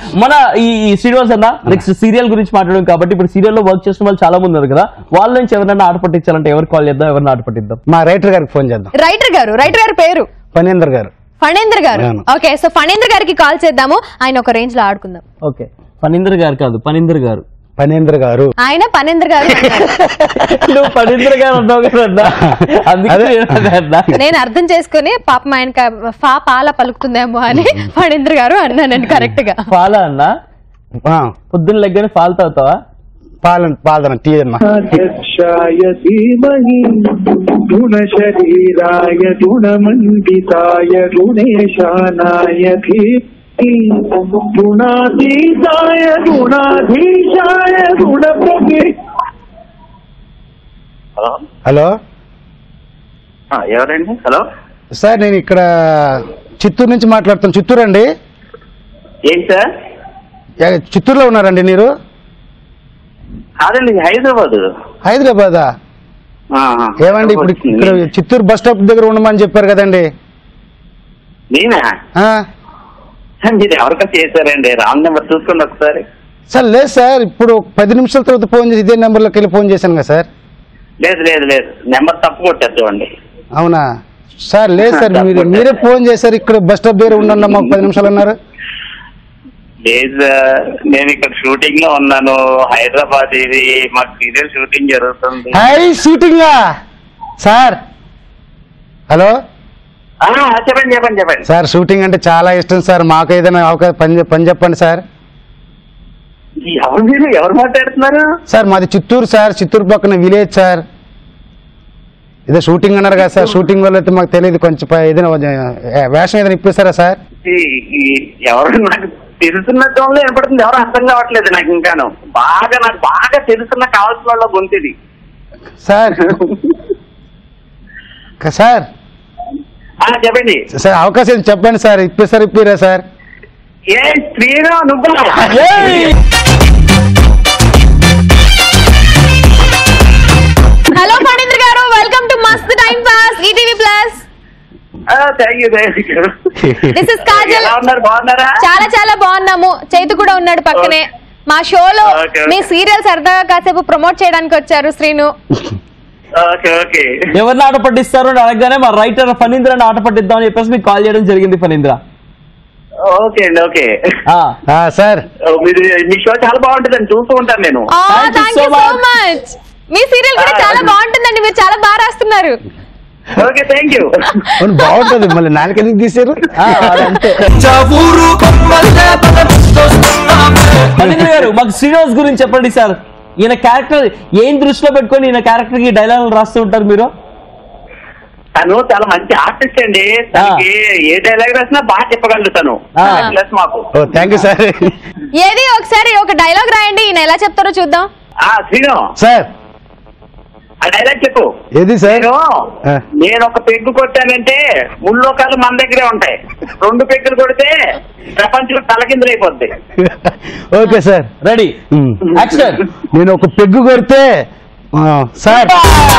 మన ఈ ఈ శ్రీనివాస్ అన్న నెక్స్ట్ సీరియల్ గురించి మాట్లాడడం కాబట్టి ఇప్పుడు సీరియల్ లో వర్క్ చేసిన వాళ్ళు చాలా మంది ఉన్నారు కదా వాళ్ళ నుంచి ఎవరైనా ఆట పట్టించాలంటే ఎవరు కాల్ చేద్దాం ఎవరిని ఆట పట్టిద్దాం మా రైటర్ గారికి ఫోన్ చేద్దాం రైటర్ గారు రైటర్ గారి పేరు పనేందర్ గారు ఫణేంద్ర గారు అవును. ఓకే సో ఫణేంద్ర గారికి కాల్ చేద్దాము ఆయన ఒక రేంజ్ లో ఆడుకుందాం ఓకే పనీందర్ గారు కాదు పనీందర్ గారు పనేందర్ గారు ఆయన పనేంద్ర గారు అన్నారు. నువ్వు పనీందర్ గారు అన్నావు కదా అన్న. అందుకే అదే. నేను అదే అన్నా. నేను అర్థం చేసుకుని పాపం ఆయన ఫా పాల పలుకుతుందేమో అని ఫణేంద్ర గారు అన్నానండి కరెక్ట్ గా ఫాలా అన్న ఆ, పొద్దున్న లెగ్గని ఫాల్ తాగుతావా పాలన పాలన టీ అమ్మా अध्यक्षाय धीमहि गुणशरीराय गुणमण्डिताय गुणेशानाय धीमहि गुणातीताय गुणाधीशाय गुणप्रभे హలో హలో ఆ, ఎవరండి హలో సార్ నేను ఇక్కడ చిత్తూరు నుంచి మాట్లాడుతాను చిత్తూరు అండి ఏంటి సార్ యా- చిత్తూరులో ఉన్నారండి మీరు కాదండి హైదరాబాద్ హైదరాబాదా ఏమండి ఇప్పుడు ఇక్కడ చిత్తూరు బస్ స్టాప్ దగ్గర ఉండమని చెప్పారు కదండి నేనా ఆ, మీరు ఎవరికో చేశారండి రాంగ్ నెంబర్ చూసుకోండి ఒకసారి సార్ లేదు సార్ ఇప్పుడు ఒక పది నిమిషాల తర్వాత ఫోన్ చేసి ఇదే నెంబర్లోకి వెళ్ళి ఫోన్ చేశాను కదా సార్ లేదు లేదు లేదు నెంబర్ తప్పు కొట్టేద్దామండి అవునా సార్ లేదు సార్ మీరు మీరే ఫోన్ చేశారు ఇక్కడ బస్ స్టాప్ దగ్గర ఉండండి మాకు పది నిమిషాలు అన్నారు లేదు సార్ నేను ఇక్కడ షూటింగ్ లో ఉన్నాను హైదరాబాద్ ఇది మాకు సీరియల్ షూటింగ్ జరుగుతుంది హై షూటింగా సార్ హలో ఆ, చెప్పండి చెప్పండి చెప్పండి సార్ షూటింగ్ అంటే చాలా ఇష్టం సార్ మాకు ఏదైనా అవకాశం పని చెప్- పని చెప్పండి సార్ ఎవరు మీరు ఎవరు మాట్లాడుతున్నారు సార్ మాది చిత్తూరు సార్ చిత్తూరు పక్కన విలేజ్ సార్ ఇదే షూటింగ్ అన్నారు కదా సార్ షూటింగ్ వల్ల అయితే మాకు తెలియదు కొంచెం ప- ఏదైనా ఏ, వేషం ఏదైనా ఇప్పిస్తారా సార్ ఈ- ఈ- ఎవరు నాకు తెలుసున్నట్టు వినపడుతుంది ఎవరు అర్థం కావట్లేదు నాకు ఇంకాను బాగా నాకు బాగా తెలుసున్న కావాల్సిన వాళ్ళ గొంతుది సార్ క- సార్ ఆ, చెప్పండి సార్ అవకాశం చెప్పండి సార్ ఇప్పిస్తారు ఇప్పిరా సార్ ఏ స్త్రీగా నువ్వు హలో ఫణేంద్ర గారు వెల్కమ్ టు మస్త్ time pass ETV plus thank you thank you this is Kajal ఎలా ఉన్నారు బాగున్నారా చాలా చాలా బాగున్నాము చైతు కూడా ఉన్నాడు పక్కనే మా షోలో Okay, okay. మీ సీరియల్ సరదాగా కాసేపు ప్రమోట్ చేయడానికి వచ్చారు శ్రీను ఓకే ఓకే ఎవరిని ఆట పట్టిస్తారు అని అడగగానే మా రైటర్ ఫనీంద్రని ఆట పట్టిద్దాం అని చెప్పేసి మీకు కాల్ చేయడం జరిగింది ఫనీంద్ర ఓకే అండి ఓకే ఆ, ఆ, సార్ మీరు మీ షో చాలా బాగుంటుందండి చూస్తూ ఉంటాను నేను Thank you thank so you so much. Much మీ సీరియల్ కూడా Ah. చాలా బాగుంటుందండి మీరు చాలా బాగా రాస్తున్నారు ఓకే థ్యాంక్ యూ అవును, బాగుంటుంది మళ్ళీ నాలుగు ఎందుకు తీసారు ఆ, అదంతే ఫణీంద్ర గారు మాకు శ్రీనివాస్ గురించి చెప్పండి సార్ ఈయన క్యారెక్టర్ ఏం దృష్టిలో పెట్టుకొని ఈయన క్యారెక్టర్ కి డైలాగులు రాస్తూ ఉంటారు మీరు తను చాలా మంచి ఆర్టిస్ట్ అండి తనకి ఏ డైలాగ్ రాసినా బాగా చెప్పగలడు తను Ah. ప్లస్ మాకు ఓ థ్యాంక్ యూ సార్ ఏది ఒకసారి ఒక డైలాగ్ రాయండి ఈయన ఎలా చెప్తారో చూద్దాం ఆ శ్రీను సార్ ఆ డైలాగ్ చెప్పు ఏది సార్ నేను ఆ. నేను ఒక పెగ్గు కొట్టానంటే ముల్లోకాలు మన దగ్గరే ఉంటాయి రెండు పెగ్గులు కొడితే ప్రపంచం తలకిందులైపోద్ది okay sir ready um. Action నేను ఒక పెగ్గు కొడితే ఆ, సార్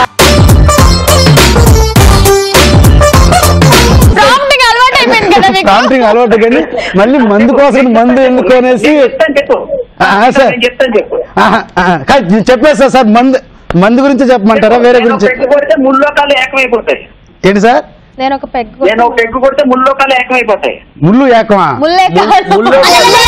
ప్రాంప్టింగ్ అలవాటు అయిపోయింది కదా మీకు కాంట్రింగ్ అలవాటు కానీ మళ్ళీ మందు కోసం మందు ఎందుకు అనేసి నేను చెప్తాను చెప్పు ఆ, సార్. నేను చెప్తాను చెప్పు ఆహా, ఆహా, కాదు, నేను చెప్పేస్తా సార్ మందు మందు గురించి చెప్పమంటారా వేరే నేను ఒక గురించి పెగ్గు కొడితే ముల్లోకాలు ఏకమైపోతాయి ఏంటి సార్ నేను ఒక పెగ్ నేను ఒక పెగ్గు కొడితే ముల్లోకాలు ఏకమైపోతాయి ముళ్ళు ఏకమా ముల్లే కాదు. ముల్లే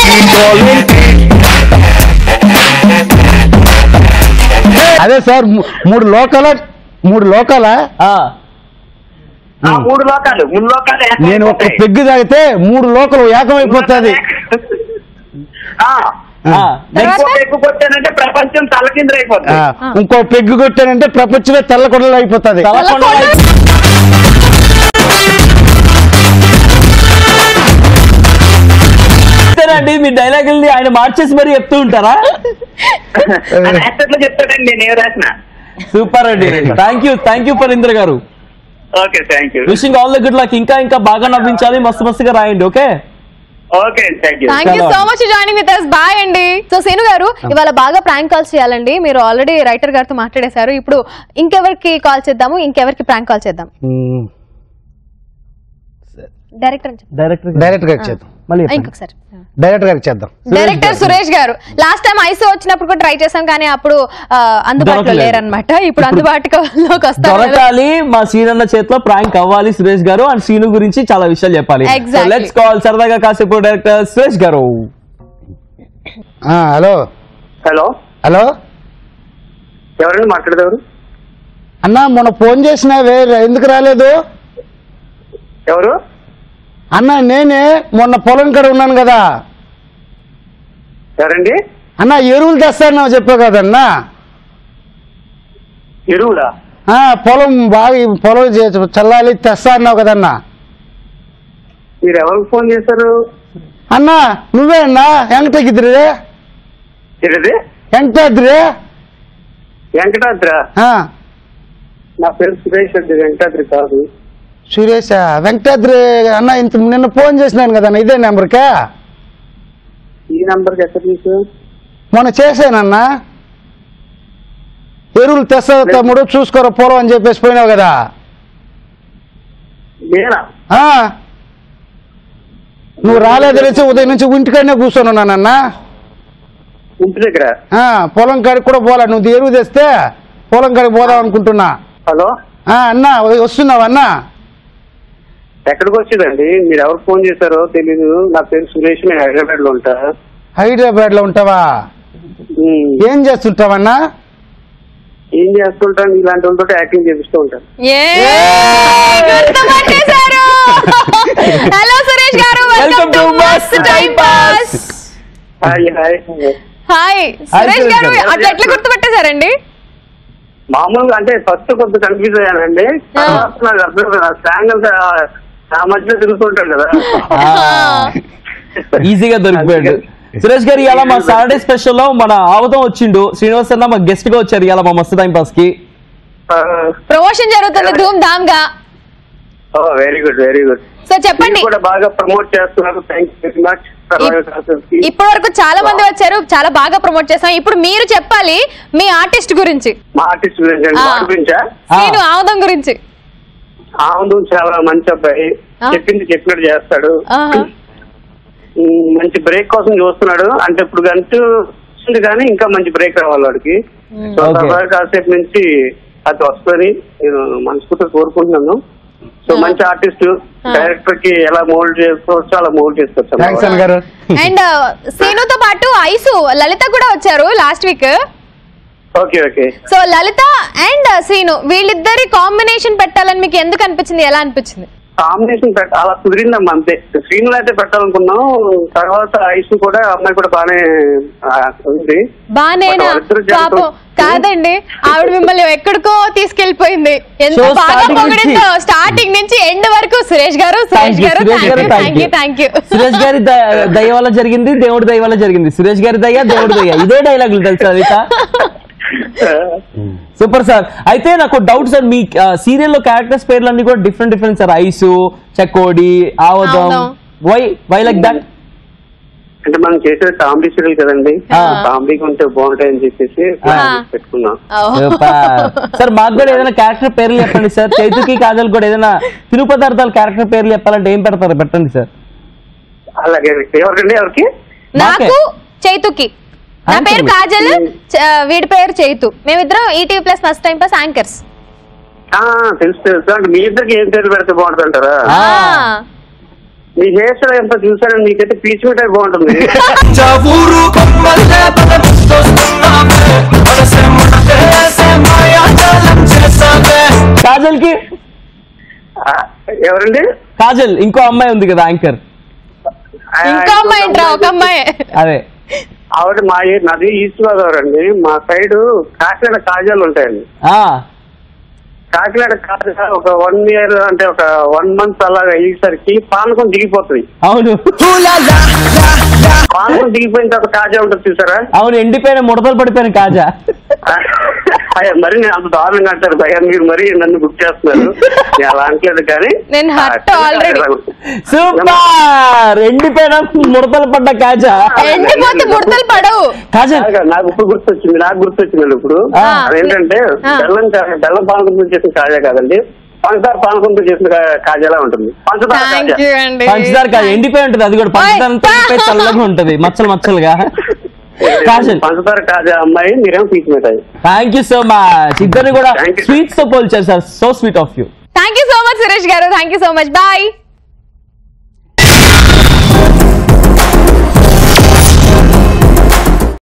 అదే సార్ ము- మూడు లోకాల మూడు లోకాల ఆ, ఆ మూడు లోకాలు ముల్లోకాలు నేను ఒక ఏకమైపోతాయి. పెగ్గు తాగితే మూడు లోకలు ఏకమైపోతుంది ఆ, ఆ, next. ఇంకో పెగ్గు కొట్టానంటే ప్రపంచం తలకిందులైపోతుంది ఆ, ఇంకో పెగ్గు కొట్టానంటే ప్రపంచమే తెల్లకొడలు అయిపోతుంది తలకొండ అంతేనండి మీ డైలాగుల్ని ఆయన మార్చేసి మరీ చెప్తూ ఉంటారా యాక్టర్ లో చెప్తాడండి నేను ఏం రాసిన సూపర్ అండి thank you thank you Farindra గారు okay thank you wishing all the good luck ఇంకా ఇంకా బాగా నవ్వించాలి మస్తు మస్తుగా రాయండి okay okay thank you thank you so much joining with us bye అండి సో సేను గారు ఇవాళ బాగా ప్రాంక్ కాల్స్ చేయాలండి మీరు ఆల్రెడీ రైటర్ గారితో మాట్లాడేశారు ఇప్పుడు ఇంకెవరికి కాల్ చేద్దాము ఇంకెవరికి ప్రాంక్ కాల్ చేద్దాం డైరెక్టర్ అని చెప్పండి. డైరెక్టర్ డైరెక్ట్ గా చేద్దాం మళ్ళీ చెప్పండి. ఇంకొకసారి డైరెక్టర్ గారికి చేద్దాం డైరెక్టర్ సురేష్ గారు లాస్ట్ టైం ఐసో వచ్చినప్పుడు కూడా ట్రై చేసాం కానీ అప్పుడు ఆ, అందుబాటులో దొరకలేదు. లేరనమాట ఇప్పుడు అందుబాటులోకి వస్తారు కదా. దొరకాలి మా సీనన్న చేతిలో ప్రాంక్ అవ్వాలి సురేష్ గారు అండ్ సీను గురించి చాలా విషయాలు చెప్పాలి Exactly. లెట్స్ కాల్ సరదాగా కాసేపు డైరెక్టర్ సురేష్ గారు ఆ, హలో హలో హలో ఎవరండి మాట్లాడేవారు అన్న మొన్న ఫోన్ చేసినావే ఎందుకు రాలేదు ఎవరు అన్న నేనే మొన్న పొలం కాడ ఉన్నాను కదా ఎవరండి అన్న ఎరువులు తెస్తాను చెప్పావు కదన్నా ఎరువులా ఆ, పొలం బాగా ఈ పొలం చే- చల్లాలి తెస్తా అన్నావు కదన్నా మీరు ఎవరికి ఫోన్ చేశారు అన్నా నువ్వే అన్నా వెంకటగిద్రి ఏంటది వెంకటాద్రి వెంకటాద్ర ఆ, నా పేరు సురేష్ రెడ్డి వెంకటాద్రి కాదు సురేష్ వెంకటాద్రి అన్న ఇంత నిన్న ఫోన్ చేసినాను కదన్నా ఇదే నెంబర్కా ఈ నంబర్కి ఎక్కడ తీసు మొన్న చేశానన్నా ఎరువులు తెస్తా తమ్ముడు చూసుకోరా పొలం అని చెప్పేసి పోయినావు కదా నేనా ఆ, నువ్వు రాలేదు తెలిసి ఉదయం నుంచి ఇంటికాడనే కూర్చొని ఉన్నానన్నా ఇంటి దగ్గర ఆ, పొలం కాడికి కూడా పోలే నువ్వు ఎరువు తెస్తే పొలం కాడికి పోదాం అనుకుంటున్నా హలో ఆ, అన్నా వస్తున్నావు అన్నా ఎక్కడికి వచ్చిందండి మీరు ఎవరు ఫోన్ చేశారో తెలీదు నా పేరు సురేష్ నేను హైదరాబాద్ లో ఉంటా హైదరాబాద్ లో ఉంటావా ఉమ్, ఏం చేస్తుంటావన్నా ఏం చేస్తుంటాను ఇలాంటి వాళ్ళతో యాక్టింగ్ చేపిస్తూ ఉంటాను ఏ గుర్తుపట్టేశారు హలో సురేష్ గారు వెల్కమ్ టు మస్త్ time pass hi hi hi Suresh Suresh గారు గారు. అట్లా ఎట్లా గుర్తుపట్టేశారండి మామూలుగా అంటే ఫస్ట్ కొంత కన్ఫ్యూజ్ అయ్యానండి తర్వాత నాకు అర్థం కాదు. స్లాంగ్ అంతా ఆ మధ్యలో తిరుగుతుంటాడు కదా ఈజీగా దొరికిపోయాడు సురేష్ గారు ఇలా మా సాటర్డే స్పెషల్ లో మన ఆవతం వచ్చిండు శ్రీనివాస్ అన్న మా గెస్ట్ గా వచ్చారు ఇలా మా మస్తు టైం పాస్ కి ప్రమోషన్ జరుగుతుంది ధూమ్ ధామ్ గా very good very good so చెప్పండి కూడా బాగా ప్రమోట్ చేస్తున్నారు థ్యాంక్ యూ వెరీ మచ్ ఇప్పటి వరకు చాలా మంది వచ్చారు చాలా బాగా ప్రమోట్ చేస్తాం ఇప్పుడు మీరు చెప్పాలి మీ ఆర్టిస్ట్ గురించి మా ఆర్టిస్ట్ గురించి అండి ఆ. వాడి గురించా నేను ఆముదం గురించి అవును చాలా మంచి అబ్బాయి ఆ. చెప్పింది చెప్పినట్టు చేస్తాడు ఆహా. ఉమ్, మంచి బ్రేక్ కోసం చూస్తున్నాడు అంటే ఇప్పుడు గంటూ వస్తుంది కానీ ఇంకా మంచి బ్రేక్ రావాలి వాడికి సో Okay. తర్వాత కాసేపు నుంచి అది వస్తుంది నేను మనస్ఫూర్తిగా కోరుకుంటున్నాను సో మంచి ఆర్టిస్ట్ డైరెక్టర్ కి ఎలా మోల్డ్ చేసుకోవచ్చు అలా మోల్డ్ చేసుకోవచ్చు థ్యాంక్స్ అన్న గారు అండ్ సీనుతో పాటు ఐసు లలిత కూడా వచ్చారు last week okay okay so Lalitha and Seenu వీళ్ళిద్దరి కాంబినేషన్ పెట్టాలని మీకు ఎందుకు అనిపించింది ఎలా అనిపించింది కాంబినేషన్ పెట్ట అలా కుదిరిందమ్మా అంతే శ్రీనులు అయితే పెట్టాలనుకున్నాం తర్వాత ఐసు కూడా అమ్మాయి కూడా బాగానే ఆ, ఉంది బానేనా But వాళ్ళిద్దరు జంట- పాపం కాదండి ఆవిడ మిమ్మల్ని ఎక్కడికో తీసుకెళ్లిపోయింది ఎంత So, బాగా starting పొగిడిందో నుంచి- స్టార్టింగ్ నుంచి ఎండ్ వరకు సురేష్ గారు థ్యాంక్ సురేష్ యూ గారు సురేష్ గారు thank you thank you Suresh గారి ద- దయ వల్ల జరిగింది దేవుడి దయ వల్ల జరిగింది సురేష్ గారి దయ దేవుడి దయ ఇదే డైలాగులు తెలుసా అనిత సూపర్ సార్ అయితే నాకు డౌట్ సార్ మీ సీరియల్ లో క్యారెక్టర్స్ పేర్లన్నీ కూడా different different sir Aisu Chakodi Aavadam అవును. వై వై లైక్ దట్ అంటే మనం చేసేది కామెడీ సీరియల్ కదండి ఆ. కామెడీగా ఉంటే బాగుంటాయని చెప్పేసి ఆ. పెట్టుకున్నాం సార్ మాకు కూడా ఏదైనా క్యారెక్టర్ పేర్లు చెప్పండి సార్ చైతుకి కాజల్ కూడా ఏదైనా తిరు పదార్థాల క్యారెక్టర్ పేర్లు చెప్పాలంటే ఏం పెడతారు పెట్టండి సార్ అలాగే ఎవరికండి ఎవరికి నాకు చైతుకి నా Anchor పేరు మీరు. కాజల్ చ- వీడి పేరు చైతు మేమిద్దరం ETV plus first time pass anchors ఆ, తెలుసు తెలుసు అంటే మీ ఇద్దరికి ఏం పేరు పెడితే బాగుంటుంది అంటారా ఆ. మీ హెయిర్ స్టైల్ ఎంత చూసారని మీకైతే పీచ్ మిఠాయి బాగుంటుంది చవురు కొమ్మల్లే బలపిస్తొస్తున్నావే మనసే మనసే మాయాజాలం చేసావే కాజల్ కి ఆ, ఎవరండి కాజల్ ఇంకో అమ్మాయి ఉంది కదా యాంకర్ ఆ, ఇంకా అమ్మాయి ఏంట్రా ఒక అమ్మాయి అదే ఆవిడ మా ఏ- నాది ఈస్ట్ గోదావరి అండి మా సైడ్ కాకినాడ కాజాలు ఉంటాయండి ఆ కాకినాడ కాజా ఒక వన్ ఇయర్ అంటే ఒక వన్ మంత్ అలాగా అయ్యేసరికి పానకం దిగిపోతుంది అవును పానకం దిగిపోయిన తర్వాత కాజా ఉంటుంది చూసారా అవును ఎండిపోయిన ముడతలు పడిపోయిన కాజా అయ్యా, మరి నేను అంత దారుణంగా అంటారు భయ్యా మీరు మరి నన్ను గుర్తు చేస్తున్నారు నేను అలా అనట్లేదు కానీ నేను hurt already. సూపర్ ఎండిపోయిన ముడతలు పడ్డ కాజా ఎండిపోతే ముడతలు పడవు కాజల్ కాదు, నాకు ఇప్పుడు గుర్తొచ్చింది నాకు గుర్తొచ్చింది ఇప్పుడు ఆ. అదేంటంటే ఆ. బెల్లం కా- బెల్లం పానకం చేసిన కాజా కాదండి పంచదార పానకంతో చేసిన కా- కాజాలా ఉంటుంది పంచదార థ్యాంక్ కాజా యూ అండి పంచదార కాదు ఎండిపోయి ఉంటది అది కూడా పంచదార అంతా ఓయ్. ఎండిపోయి చల్లగా ఉంటది మచ్చలు మచ్చలుగా కాజల్ పంచదార కాజా అమ్మాయి మీరేమో పీచు మిఠాయి థ్యాంక్ యూ సో మచ్ ఇద్దరిని కూడా Thank you. స్వీట్స్ తో పోల్చారు సార్ so sweet of you thank you so much Suresh గారు thank you so much bye